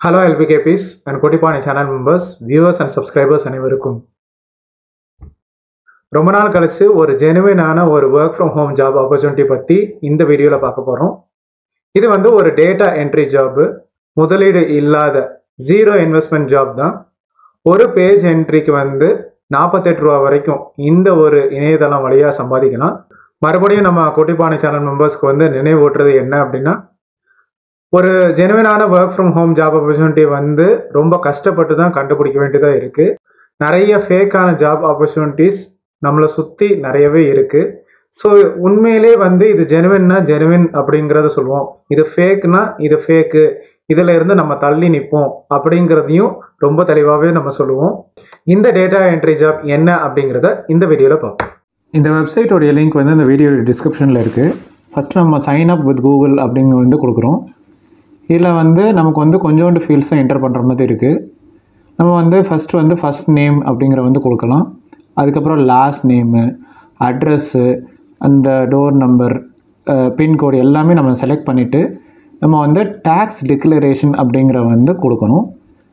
hello எல்பிகேபிஸ் and கொட்டிப்பானை channel members viewers and subscribers அனைவருக்கும் ரொம்ப நாள் கழிச்சு ஒரு ஜெனுவினான ஒரு work from home job opportunity பற்றி இந்த வீடியோவில் பார்க்க போகிறோம் இது வந்து ஒரு டேட்டா என்ட்ரி ஜாப்பு முதலீடு இல்லாத ஜீரோ இன்வெஸ்ட்மெண்ட் ஜாப் தான் ஒரு பேஜ் என்ட்ரிக்கு வந்து நாற்பத்தெட்டு ரூபா வரைக்கும் இந்த ஒரு இணையதளம் வழியாக சம்பாதிக்கலாம் மறுபடியும் நம்ம கொட்டிப்பானை சேனல் மெம்பர்ஸ்க்கு வந்து நினைவூட்டுறது என்ன அப்படின்னா ஒரு ஜெனுவினான work from home job opportunity வந்து ரொம்ப கஷ்டப்பட்டு தான் கண்டுபிடிக்க வேண்டியதாக இருக்குது நிறைய ஃபேக்கான ஜாப் ஆப்பர்ச்சுனிட்டிஸ் நம்மளை சுற்றி நிறையவே இருக்குது ஸோ உண்மையிலே வந்து இது ஜெனுவின்னா ஜெனுவின் அப்படிங்கிறத சொல்லுவோம் இது ஃபேக்னா இது ஃபேக்கு இதில் இருந்து நம்ம தள்ளி நிற்போம் அப்படிங்கிறதையும் ரொம்ப தெளிவாகவே நம்ம சொல்லுவோம் இந்த டேட்டா என்ட்ரி ஜாப் என்ன அப்படிங்கிறத இந்த வீடியோவில் பார்ப்போம் இந்த வெப்சைட்டோடைய லிங்க் வந்து இந்த வீடியோ டிஸ்கிரிப்ஷனில் இருக்குது ஃபஸ்ட் நம்ம சைன் அப் வித் கூகுள் அப்படிங்க வந்து கொடுக்குறோம் இதில் வந்து நமக்கு வந்து கொஞ்சோண்டு ஃபீல்ஸை என்டர் பண்ணுற மாதிரி இருக்குது நம்ம வந்து ஃபஸ்ட் வந்து ஃபஸ்ட் நேம் அப்படிங்கிற வந்து கொடுக்கலாம் அதுக்கப்புறம் லாஸ்ட் நேமு அட்ரஸ்ஸு அந்த டோர் நம்பர் பின்கோடு எல்லாமே நம்ம செலக்ட் பண்ணிவிட்டு நம்ம வந்து டேக்ஸ் டிக்ளரேஷன் அப்படிங்கிற வந்து கொடுக்கணும்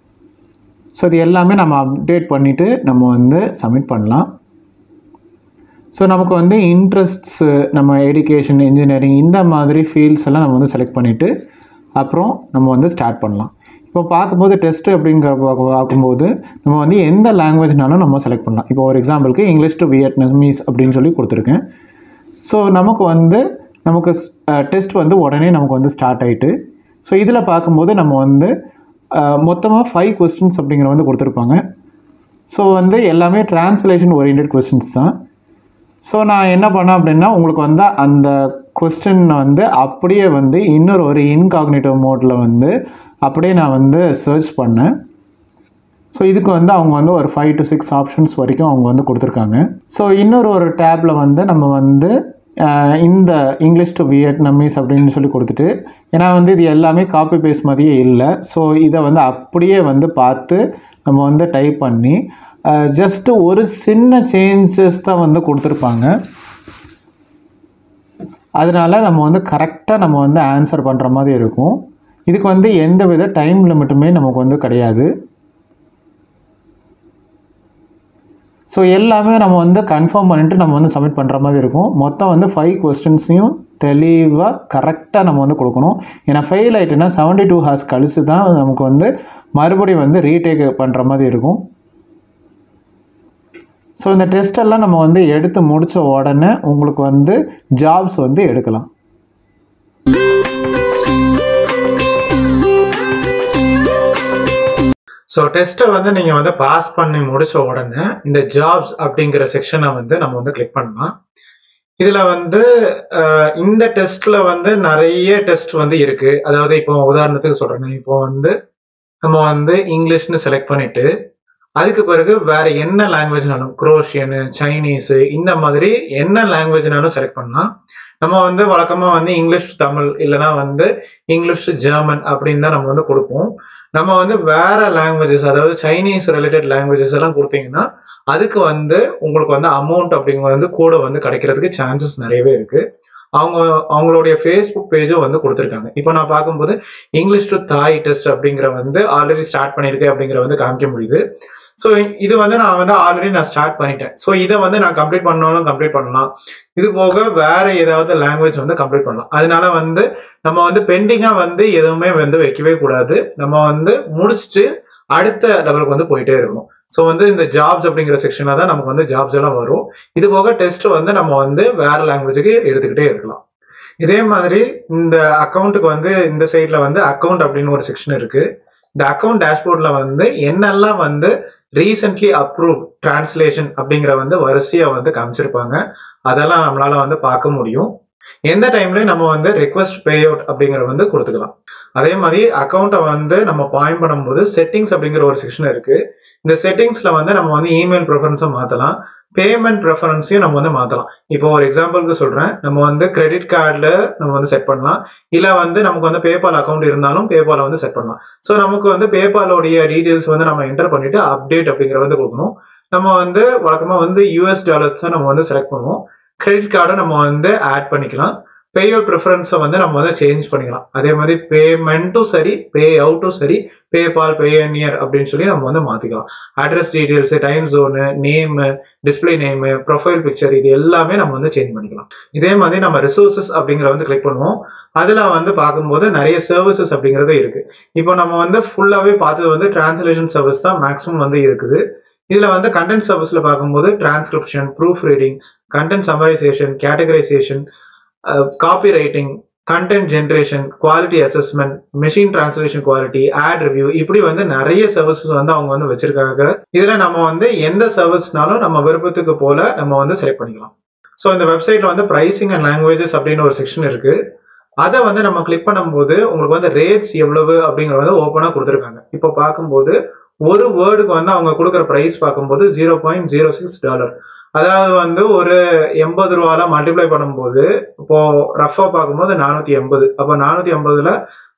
ஸோ இது எல்லாமே நம்ம அப்டேட் பண்ணிவிட்டு நம்ம வந்து சப்மிட் பண்ணலாம் ஸோ நமக்கு வந்து இன்ட்ரெஸ்ட்ஸு நம்ம எஜுகேஷன் இன்ஜினியரிங் இந்த மாதிரி ஃபீல்ட்ஸ் எல்லாம் நம்ம வந்து செலக்ட் பண்ணிவிட்டு அப்புறம் நம்ம வந்து ஸ்டார்ட் பண்ணலாம் இப்போ பார்க்கும்போது டெஸ்ட்டு அப்படிங்கிற பார்க்க- பார்க்கும்போது நம்ம வந்து எந்த லாங்குவேஜ்னாலும் நம்ம செலக்ட் பண்ணலாம் இப்போ ஒரு எக்ஸாம்பிளுக்கு இங்கிலீஷ் டு வியட்நாமீஸ் அப்படின்னு சொல்லி கொடுத்துருக்கேன் ஸோ நமக்கு வந்து நமக்கு டெஸ்ட் வந்து உடனே நமக்கு வந்து ஸ்டார்ட் ஆயிட்டு ஸோ இதில் பார்க்கும்போது நம்ம வந்து மொத்தமாக ஃபைவ் கொஸ்டின்ஸ் அப்படிங்கிற வந்து கொடுத்துருப்பாங்க ஸோ வந்து எல்லாமே டிரான்ஸ்லேஷன் ஓரியன்ட் கொஸ்டின்ஸ் தான் ஸோ நான் என்ன பண்ணேன் அப்படின்னா உங்களுக்கு வந்து அந்த கொஸ்டின் வந்து அப்படியே வந்து இன்னொரு ஒரு இன்காக்னேட்டிவ் மோடில் வந்து அப்படியே நான் வந்து சர்ச் பண்ணேன் ஸோ இதுக்கு வந்து அவங்க வந்து ஒரு ஃபைவ் டு சிக்ஸ் ஆப்ஷன்ஸ் வரைக்கும் அவங்க வந்து கொடுத்துருக்காங்க ஸோ இன்னொரு ஒரு டேப்பில் வந்து நம்ம வந்து அஹ், இந்த இங்கிலீஷ் டு வியட்நாமீஸ் அப்படின்னு சொல்லி கொடுத்துட்டு ஏன்னா வந்து இது எல்லாமே காப்பி பேஸ்ட் மாதிரியே இல்லை ஸோ இதை வந்து அப்படியே வந்து பார்த்து நம்ம வந்து டைப் பண்ணி ஜஸ்ட்டு ஒரு சின்ன சேஞ்சஸ் தான் வந்து கொடுத்துருப்பாங்க அதனால நம்ம வந்து கரெக்டாக நம்ம வந்து ஆன்சர் பண்ணுற மாதிரி இருக்கும் இதுக்கு வந்து எந்த வித டைம் லிமிட்டுமே நமக்கு வந்து கிடையாது ஸோ எல்லாமே நம்ம வந்து கன்ஃபார்ம் பண்ணிட்டு நம்ம வந்து சப்மிட் பண்ணுற மாதிரி இருக்கும் மொத்தம் வந்து ஃபைவ் கொஸ்டின்ஸையும் தெளிவாக கரெக்டாக நம்ம வந்து கொடுக்கணும் ஏன்னா ஃபெயில் ஆகிட்டுனா செவன்டி டூ ஹார்ஸ் கழிச்சு தான் நமக்கு வந்து மறுபடியும் வந்து ரீடேக் பண்ணுற மாதிரி இருக்கும் ஸோ இந்த டெஸ்ட் எல்லாம் நம்ம வந்து எடுத்து முடித்த உடனே உங்களுக்கு வந்து ஜாப்ஸ் வந்து எடுக்கலாம் ஸோ டெஸ்ட்டை வந்து நீங்கள் வந்து பாஸ் பண்ணி முடிச்ச உடனே இந்த ஜாப்ஸ் அப்படிங்கிற செக்ஷனை வந்து நம்ம வந்து கிளிக் பண்ணலாம் இதில் வந்து அஹ், இந்த டெஸ்ட்ல வந்து நிறைய டெஸ்ட் வந்து இருக்கு அதாவது இப்போ உதாரணத்துக்கு சொல்றேன் இப்போ வந்து நம்ம வந்து இங்கிலீஷ்னு செலக்ட் பண்ணிட்டு அதுக்கு பிறகு வேற என்ன லாங்குவேஜ்னாலும் குரோஷியனு சைனீஸு இந்த மாதிரி என்ன லாங்குவேஜ்னாலும் செலக்ட் பண்ணலாம் நம்ம வந்து வழக்கமாக வந்து இங்கிலீஷ் தமிழ் இல்லைன்னா வந்து இங்கிலீஷ் ஜெர்மன் அப்படின்னு தான் நம்ம வந்து கொடுப்போம் நம்ம வந்து வேற லாங்குவேஜஸ் அதாவது சைனீஸ் ரிலேட்டட் லாங்குவேஜஸ் எல்லாம் கொடுத்தீங்கன்னா அதுக்கு வந்து உங்களுக்கு வந்து அமௌண்ட் அப்படிங்கிறது வந்து கூட வந்து கிடைக்கிறதுக்கு சான்சஸ் நிறையவே இருக்கு அவங்க அவங்களுடைய ஃபேஸ்புக் பேஜும் வந்து கொடுத்துருக்காங்க இப்போ நான் பார்க்கும்போது இங்கிலீஷ் டு தாய் டெஸ்ட் அப்படிங்கிற வந்து ஆல்ரெடி ஸ்டார்ட் பண்ணியிருக்கேன் அப்படிங்கிற வந்து காமிக்க முடியுது ஸோ இது வந்து நான் வந்து ஆல்ரெடி நான் ஸ்டார்ட் பண்ணிட்டேன் ஸோ இதை வந்து நான் கம்ப்ளீட் பண்ணாலும் கம்ப்ளீட் பண்ணலாம் இது போக வேற ஏதாவது லாங்குவேஜ் வந்து கம்ப்ளீட் பண்ணலாம் அதனால வந்து நம்ம வந்து பெண்டிங்கா வந்து எதுவுமே வந்து வைக்கவே கூடாது நம்ம வந்து முடிச்சுட்டு அடுத்த லெவலுக்கு வந்து போயிட்டே இருக்கணும் ஸோ வந்து இந்த ஜாப்ஸ் அப்படிங்கிற செக்ஷன்ல தான் நமக்கு வந்து ஜாப்ஸ் எல்லாம் வரும் இது போக டெஸ்ட் வந்து நம்ம வந்து வேற லாங்குவேஜுக்கு எடுத்துக்கிட்டே இருக்கலாம் இதே மாதிரி இந்த அக்கௌண்ட்டுக்கு வந்து இந்த சைட்ல வந்து அக்கௌண்ட் அப்படின்னு ஒரு செக்ஷன் இருக்கு இந்த அக்கௌண்ட் டேஷ்போர்ட்ல வந்து என்னெல்லாம் வந்து ரீசென்ட்லி அப்ரூவ் டிரான்ஸ்லேஷன் அப்படிங்கிற வந்து வரிசையா வந்து காமிச்சிருப்பாங்க அதெல்லாம் நம்மளால வந்து பார்க்க முடியும் எந்த டைம்லயும் நம்ம வந்து ரெக்வஸ்ட் பே அவுட் அப்படிங்கிற வந்து கொடுத்துக்கலாம் அதே மாதிரி அக்கௌண்ட்டை வந்து நம்ம பாயிண்ட் பண்ணும்போது செட்டிங்ஸ் அப்படிங்கிற ஒரு செக்ஷன் இருக்கு இந்த செட்டிங்ஸ்ல வந்து நம்ம வந்து இமெயில் ப்ரிஃபரன்ஸும் மாத்தலாம் பேமெண்ட் ப்ரிஃபரன்ஸையும் நம்ம வந்து மாத்தலாம் இப்போ ஒரு எக்ஸாம்பிளுக்கு சொல்றேன் நம்ம வந்து கிரெடிட் கார்டில் நம்ம வந்து செட் பண்ணலாம் இல்ல வந்து நமக்கு வந்து பேபால் அக்கௌண்ட் இருந்தாலும் பேபால வந்து செட் பண்ணலாம் ஸோ நமக்கு வந்து பேபாலோடைய டீடைல்ஸ் வந்து நம்ம என்டர் பண்ணிட்டு அப்டேட் அப்படிங்கிற வந்து கொடுக்கணும் நம்ம வந்து வழக்கமா வந்து யூஎஸ் டாலர்ஸ் தான் நம்ம வந்து செலக்ட் பண்ணுவோம் கிரெடிட் கார்டை நம்ம வந்து ஆட் பண்ணிக்கலாம் பேயோட் ப்ரிஃபரன்ஸை வந்து நம்ம வந்து சேஞ்ச் பண்ணிக்கலாம் அதே மாதிரி பேமெண்ட்டும் சரி பே அவுட்டும் சரி பே பால் பே நியர் அப்படின்னு சொல்லி நம்ம வந்து மாத்திக்கலாம் address details time zone name display name profile picture இது எல்லாமே நம்ம வந்து சேஞ்ச் பண்ணிக்கலாம் இதே மாதிரி நம்ம ரிசோர்சஸ் அப்படிங்கிற வந்து கிளிக் பண்ணுவோம் அதுல வந்து பார்க்கும்போது நிறைய சர்வீசஸ் அப்படிங்கிறது இருக்கு இப்போ நம்ம வந்து ஃபுல்லாவே பார்த்தது வந்து டிரான்ஸ்லேஷன் சர்வீஸ் தான் மேக்ஸிமம் வந்து இருக்குது இதுல வந்து கண்டென்ட் சர்வீஸ்ல பார்க்கும்போது transcription proof reading content summarization categorization copy writing content generation quality assessment machine translation quality ad review இப்படி வந்து நிறைய சர்வீசஸ் வந்து அவங்க வந்து வச்சிருக்காங்க இதுல நம்ம வந்து எந்த சர்வீஸ்னாலும் நம்ம விருப்பத்துக்கு போல நம்ம வந்து செலக்ட் பண்ணிக்கலாம் ஸோ இந்த வெப்சைட்ல வந்து பிரைசிங் அண்ட் லாங்குவேஜஸ் அப்படின்னு ஒரு செக்ஷன் இருக்கு அதை வந்து நம்ம கிளிக் பண்ணும்போது உங்களுக்கு வந்து ரேட்ஸ் எவ்வளவு அப்படிங்கறது வந்து ஓப்பனாக கொடுத்துருக்காங்க இப்போ பார்க்கும்போது ஒரு வேர்டுக்கு வந்து அவங்க கொடுக்குற ப்ரைஸ் பார்க்கும்போது zero point zero six dollar அதாவது வந்து ஒரு எண்பது ரூபால மல்டிப்ளை பண்ணும்போது இப்போ ரஃபா பார்க்கும்போது நானூத்தி எண்பது அப்போ நானூத்தி எண்பதுல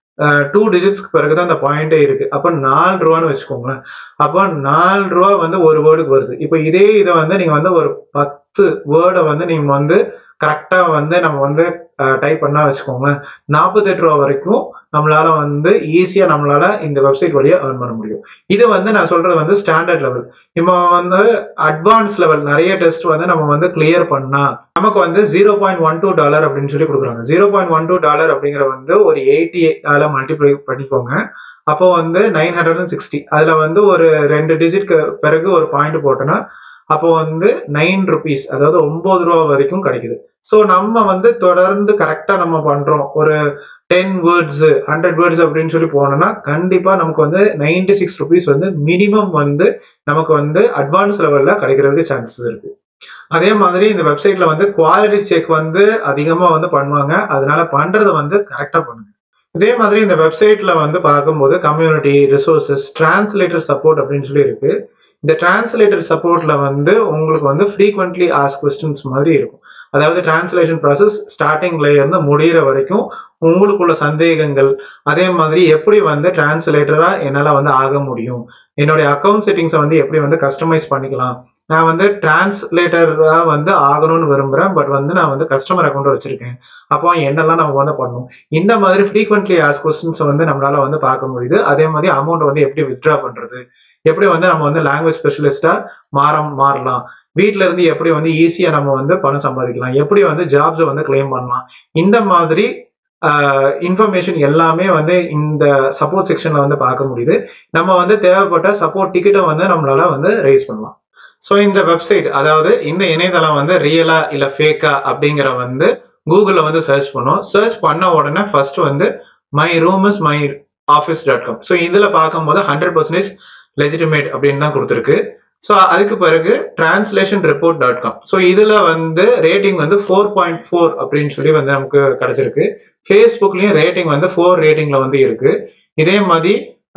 டூ டிஜிட்ஸ்க்கு பிறகு தான் அந்த பாயிண்டே இருக்கு அப்போ நாலு ரூபான்னு வச்சுக்கோங்களேன் அப்போ நாலு ரூபா வந்து ஒரு வேர்டுக்கு வருது இப்போ இதே இதை வந்து நீங்க வந்து ஒரு பத்து வேர்டை வந்து நீங்க வந்து கரெக்டா வந்து நம்ம வந்து டைப் பண்ணா வச்சுக்கோங்களேன் நாற்பத்தெட்டு ரூபா வரைக்கும் நம்மளால வந்து ஈஸியா நம்மளால இந்த வெப்சைட் வழியா ஏர்ன் பண்ண முடியும் இது வந்து நான் சொல்றது வந்து ஸ்டாண்டர்ட் லெவல் இப்போ வந்து அட்வான்ஸ் லெவல் நிறைய டெஸ்ட் வந்து நம்ம வந்து கிளியர் பண்ணா நமக்கு வந்து zero point one two dollar அப்படின்னு சொல்லி கொடுக்குறாங்க zero point one two dollar அப்படிங்கிற வந்து ஒரு எயிட்டி ஆல மல்டிப்ளை பண்ணிக்கோங்க அப்போ வந்து நைன் ஹண்ட்ரட் அண்ட் சிக்ஸ்டி அதுல வந்து ஒரு ரெண்டு டிஜிட்க்கு பிறகு ஒரு பாயிண்ட் போட்டோன்னா அப்போ வந்து நைன் ருபீஸ் அதாவது ஒன்பது ரூபா வரைக்கும் கிடைக்குது ஸோ நம்ம வந்து தொடர்ந்து கரெக்டா நம்ம பண்றோம் ஒரு டென் வேர்ட்ஸ் ஹண்ட்ரட் வேர்ட்ஸ் அப்படின்னு சொல்லி போனோம்னா கண்டிப்பா நமக்கு வந்து நைன்டி சிக்ஸ் ருபீஸ் வந்து மினிமம் வந்து நமக்கு வந்து அட்வான்ஸ் லெவல்ல கிடைக்கிறதுக்கு சான்சஸ் இருக்கு அதே மாதிரி இந்த வெப்சைட்ல வந்து குவாலிட்டி செக் வந்து அதிகமா வந்து பண்ணுவாங்க அதனால பண்றதை வந்து கரெக்டா பண்ணுங்க இதே மாதிரி இந்த வெப்சைட்ல வந்து பார்க்கும்போது கம்யூனிட்டி ரிசோர்சஸ் டிரான்ஸ்லேட்டர் சப்போர்ட் அப்படின்னு சொல்லி இருக்கு இந்த டிரான்ஸ்லேட்டர் சப்போர்ட்ல வந்து உங்களுக்கு வந்து ஃப்ரீக்வெண்ட்லி ஆஸ்க் கொஸ்டின்ஸ் மாதிரி இருக்கும் அதாவது டிரான்ஸ்லேஷன் ப்ராசஸ் ஸ்டார்டிங்ல இருந்து முடிகிற வரைக்கும் உங்களுக்குள்ள சந்தேகங்கள் அதே மாதிரி எப்படி வந்து டிரான்ஸ்லேட்டரா என்னால வந்து ஆக முடியும் என்னுடைய அக்கௌண்ட் செட்டிங்ஸை வந்து எப்படி வந்து கஸ்டமைஸ் பண்ணிக்கலாம் நான் வந்து டிரான்ஸ்லேட்டரா வந்து ஆகணும்னு விரும்புறேன் பட் வந்து நான் வந்து கஸ்டமர் அக்கௌண்ட் வச்சிருக்கேன் அப்போ என்னெல்லாம் நம்ம வந்து பண்ணணும் இந்த மாதிரி ஃப்ரீக்வெண்ட்லி ஆஸ் கொஸ்டின்ஸ் வந்து நம்மளால வந்து பார்க்க முடியுது அதே மாதிரி அமௌண்ட் வந்து எப்படி வித்ட்ரா பண்றது எப்படி வந்து நம்ம வந்து லாங்குவேஜ் ஸ்பெஷலிஸ்டா மாற மாறலாம் வீட்ல இருந்து எப்படி வந்து ஈஸியா நம்ம வந்து பணம் சம்பாதிக்கலாம் எப்படி வந்து ஜாப்ஸை வந்து கிளைம் பண்ணலாம் இந்த மாதிரி இன்ஃபர்மேஷன் எல்லாமே வந்து இந்த சப்போர்ட் செக்ஷன்ல வந்து பார்க்க முடியுது நம்ம வந்து தேவைப்பட்ட சப்போர்ட் டிக்கெட்டை வந்து நம்மளால வந்து ரைஸ் பண்ணலாம் ஸோ இந்த வெப்சைட் அதாவது இந்த இணையதளம் வந்து ரியலா இல்ல ஃபேக்கா அப்படிங்கிற வந்து கூகுளில் வந்து சர்ச் பண்ணோம் சர்ச் பண்ண உடனே ஃபர்ஸ்ட் வந்து my room is my office dot com so இதில் பார்க்கும்போது ஹண்ட்ரட் பர்சன்டேஜ் லெஜிட்டிமேட் அப்படின்னு தான் கொடுத்துருக்கு ஸோ அதுக்கு பிறகு translation report dot com so இதில் வந்து ரேட்டிங் வந்து ஃபோர் பாயிண்ட் ஃபோர் அப்படின்னு சொல்லி வந்து நமக்கு கிடைச்சிருக்கு ஃபேஸ்புக்லேயும் ரேட்டிங் வந்து ஃபோர் ரேட்டிங்ல வந்து இருக்கு இதே மாதிரி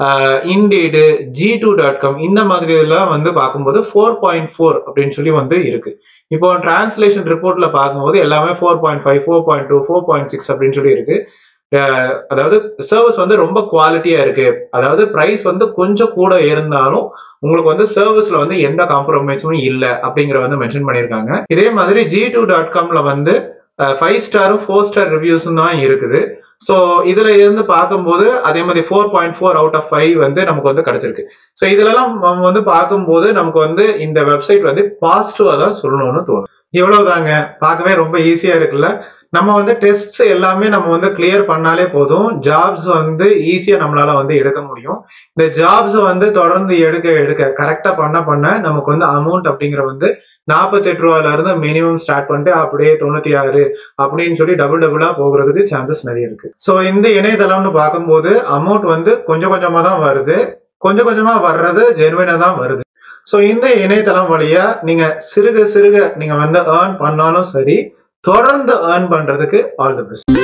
indeed G two dot com இந்த மாதிரி எல்லாம் வந்து பார்க்கும்போது ஃபோர் பாயிண்ட் ஃபோர் அப்படின்னு சொல்லி வந்து இருக்கு இப்போ டிரான்ஸ்லேஷன் ரிப்போர்ட்ல பார்க்கும்போது எல்லாமே four point five four point two four point six அப்படின்னு சொல்லி இருக்கு அதாவது சர்வீஸ் வந்து ரொம்ப குவாலிட்டியா இருக்கு அதாவது பிரைஸ் வந்து கொஞ்சம் கூட இருந்தாலும் உங்களுக்கு வந்து சர்வீஸ்ல வந்து எந்த காம்ப்ரமைஸும் இல்லை அப்படிங்கிற வந்து மென்ஷன் பண்ணியிருக்காங்க இதே மாதிரி ஜி டூ டாட் காம்ல வந்து ஃபைவ் ஸ்டாரும் ஃபோர் ஸ்டார் ரிவ்யூஸும் தான் இருக்குது ஸோ இதுல இருந்து பார்க்கும்போது அதே மாதிரி four point four out of five வந்து நமக்கு வந்து கிடைச்சிருக்கு ஸோ இதுலலாம் நம்ம வந்து பார்க்கும்போது நமக்கு வந்து இந்த வெப்சைட் வந்து பாசிட்டிவா தான் சொல்லணும்னு தோணும் இவ்வளவுதாங்க பார்க்கவே ரொம்ப ஈஸியா இருக்குல்ல நம்ம வந்து டெஸ்ட்ஸ் எல்லாமே நம்ம வந்து கிளியர் பண்ணாலே போதும் ஜாப்ஸ் வந்து ஈஸியா நம்மளால வந்து எடுக்க முடியும் இந்த ஜாப்ஸ் வந்து தொடர்ந்து எடுக்க எடுக்க கரெக்டா பண்ண பண்ண நமக்கு வந்து அமௌண்ட் அப்படிங்கிற வந்து நாற்பத்தி எட்டு ரூபாயில இருந்து மினிமம் ஸ்டார்ட் பண்ணிட்டு அப்படியே தொண்ணூத்தி ஆறு அப்படின்னு சொல்லி டபுள் டபுளா போகிறதுக்கு சான்சஸ் நிறைய இருக்கு ஸோ இந்த இணையதளம்னு பார்க்கும்போது அமௌண்ட் வந்து கொஞ்சம் கொஞ்சமா தான் வருது கொஞ்சம் கொஞ்சமா வர்றது ஜென்வினா தான் வருது ஸோ இந்த இணையதளம் வழியா நீங்க சிறுக சிறுக நீங்க வந்து ஏர்ன் பண்ணாலும் சரி தொடர்ந்து ஏர்ன் பண்றதுக்கு ஆல் தி பெஸ்ட்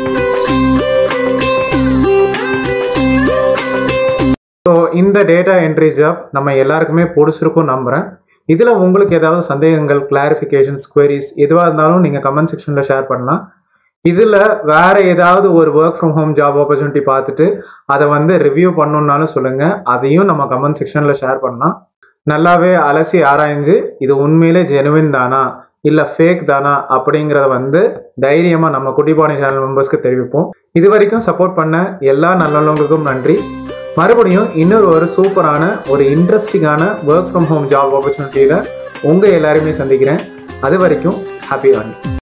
ஸோ இந்த டேட்டா என்ட்ரி ஜாப் நம்ம எல்லாருக்குமே பிடிச்சிருக்கும் நம்புறேன் இதுல உங்களுக்கு ஏதாவது சந்தேகங்கள் கிளாரிஃபிகேஷன்ஸ் queries எதுவாக இருந்தாலும் நீங்க கமெண்ட் செக்ஷன்ல ஷேர் பண்ணலாம் இதுல வேற ஏதாவது ஒரு work from home job opportunity பார்த்துட்டு அதை வந்து ரிவ்யூ பண்ணணும்னாலும் சொல்லுங்க அதையும் நம்ம கமெண்ட் செக்ஷன்ல ஷேர் பண்ணலாம் நல்லாவே அலசி ஆராய்ஞ்சு இது உண்மையிலே ஜெனுவின் தானா இல்லை ஃபேக் தானா அப்படிங்கிறத வந்து தைரியமாக நம்ம குட்டிபாணி சேனல் மெம்பர்ஸ்க்கு தெரிவிப்போம் இது வரைக்கும் சப்போர்ட் பண்ண எல்லா நல்லவங்களுக்கும் நன்றி மறுபடியும் இன்னொரு ஒரு சூப்பரான ஒரு இன்ட்ரெஸ்டிங்கான ஒர்க் ஃப்ரம் ஹோம் ஜாப் ஆப்பர்ச்சுனிட்டியில் உங்கள் எல்லாருமே சந்திக்கிறேன் அது வரைக்கும் ஹாப்பி வாணி